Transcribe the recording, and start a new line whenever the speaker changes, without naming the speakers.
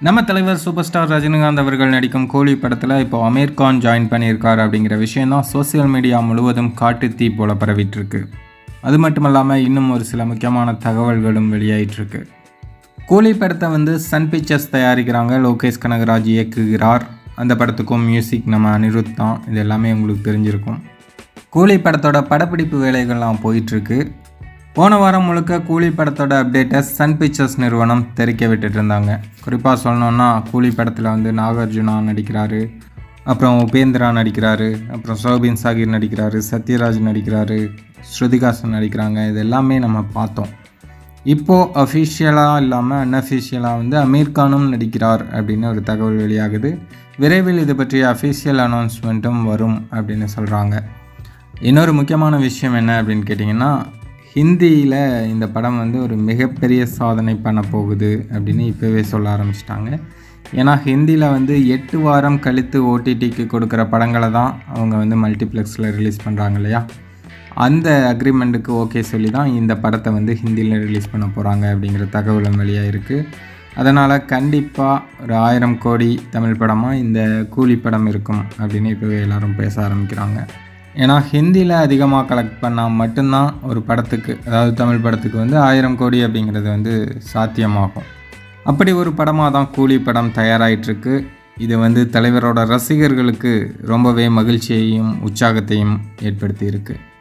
நம்ம தலைவர் super star Rajinikanth அவர்கள் நடிக்கும் கூலி படத்தில் இப்போ அமீர் கான் ஜாயின் பண்ணியிருக்கார் அப்படிங்கிற விஷயம் தான் சோசியல் மீடியா முழுவதும் காட்டுத்தீ போல பரவிட்டுருக்கு அது மட்டும் இல்லாமல் இன்னும் ஒரு சில முக்கியமான தகவல்களும் வெளியாயிட்டிருக்கு கூலி படத்தை வந்து சன் பிக்சர்ஸ் தயாரிக்கிறாங்க லோகேஷ் கனகராஜ் இயக்குகிறார் அந்த படத்துக்கும் மியூசிக் நம்ம அனிருத் தான் இது எல்லாமே உங்களுக்கு தெரிஞ்சிருக்கும் கூலி படத்தோட படப்பிடிப்பு வேலைகள்லாம் போயிட்டுருக்கு போன வாரம் முழுக்க கூலி படத்தோட அப்டேட்டை சன் பிக்சர்ஸ் நிறுவனம் தெரிக்க விட்டுட்டு இருந்தாங்க குறிப்பாக சொல்லணுன்னா கூலி படத்தில் வந்து நாகார்ஜுனா நடிக்கிறாரு அப்புறம் உபேந்திரா நடிக்கிறாரு அப்புறம் சோபின் சாகிர் நடிக்கிறாரு சத்யராஜ் நடிக்கிறாரு ஸ்ருதிகாசன் நடிக்கிறாங்க இது எல்லாமே நம்ம பார்த்தோம் இப்போது அஃபிஷியலாக இல்லாமல் அன்அஃபிஷியலாக வந்து அமீர் கானும் நடிக்கிறார் அப்படின்னு ஒரு தகவல் வெளியாகுது விரைவில் இது பற்றிய அஃபிஷியல் அனௌன்ஸ்மெண்ட்டும் வரும் அப்படின்னு சொல்கிறாங்க இன்னொரு முக்கியமான விஷயம் என்ன அப்படின்னு கேட்டிங்கன்னா ஹிந்தியில் இந்த படம் வந்து ஒரு மிகப்பெரிய சாதனை பண்ண போகுது அப்படின்னு இப்போவே சொல்ல ஆரம்பிச்சிட்டாங்க ஏன்னா ஹிந்தியில் வந்து எட்டு வாரம் கழித்து ஓடிடிக்கு கொடுக்குற படங்களை தான் அவங்க வந்து மல்டிப்ளெக்ஸில் ரிலீஸ் பண்ணுறாங்க இல்லையா அந்த அக்ரிமெண்ட்டுக்கு ஓகே சொல்லி தான் இந்த படத்தை வந்து ஹிந்தியில் ரிலீஸ் பண்ண போகிறாங்க அப்படிங்கிற தகவலும் வெளியாக இருக்குது அதனால் கண்டிப்பாக ஒரு ஆயிரம் கோடி தமிழ் படமாக இந்த கூலி படம் இருக்கும் அப்படின்னு இப்போவே எல்லாரும் பேச ஆரம்பிக்கிறாங்க ஏன்னா ஹிந்தியில் அதிகமாக கலெக்ட் பண்ணால் மட்டும்தான் ஒரு படத்துக்கு அதாவது தமிழ் படத்துக்கு வந்து ஆயிரம் கோடி அப்படிங்கிறது வந்து சாத்தியமாகும் அப்படி ஒரு படமாக தான் கூலி படம் தயாராகிட்டுருக்கு இது வந்து தலைவரோட ரசிகர்களுக்கு ரொம்பவே மகிழ்ச்சியையும் உற்சாகத்தையும் ஏற்படுத்தி இருக்குது